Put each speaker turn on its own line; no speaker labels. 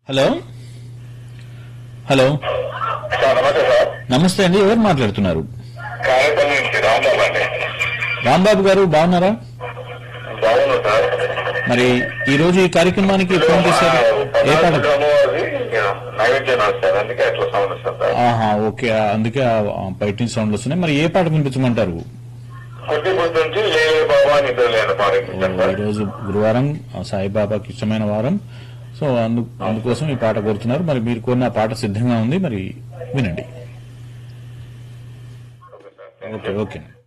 hello hello
sir నమస్తే sir
నమస్తే అండి ఎవరు మాట్లాడుతున్నారు
కార్యక్రమం నుంచి రాంబాబు అండి
రాంబాబు గారు బాగున్నారా
బాగున్నా సార్
మరి ఈ రోజు ఈ కార్యక్రమానికి ఫోన్ చేశారు ఏ పాట
పన్నెండు అది నైవేద్యం సార్ అందుకే అట్లా సౌండ్ వస్తుంది సార్
ఆహా ఓకే అందుకే ఆ బయట నుంచి సౌండ్లు వస్తున్నాయి మరి ఏ పాట వినిపించమంటారు
కొద్ది పొద్దు నుంచి లేలే బాబా నిద్ర లేని పాట
ఈ రోజు గురువారం ఆ సాయిబాబాకి ఇష్టమైన వారం సో అందు అందుకోసం ఈ పాట కోరుతున్నారు మరి మీరు కోరిన ఆ పాట సిద్ధంగా ఉంది మరి వినండి ఓకే ఓకే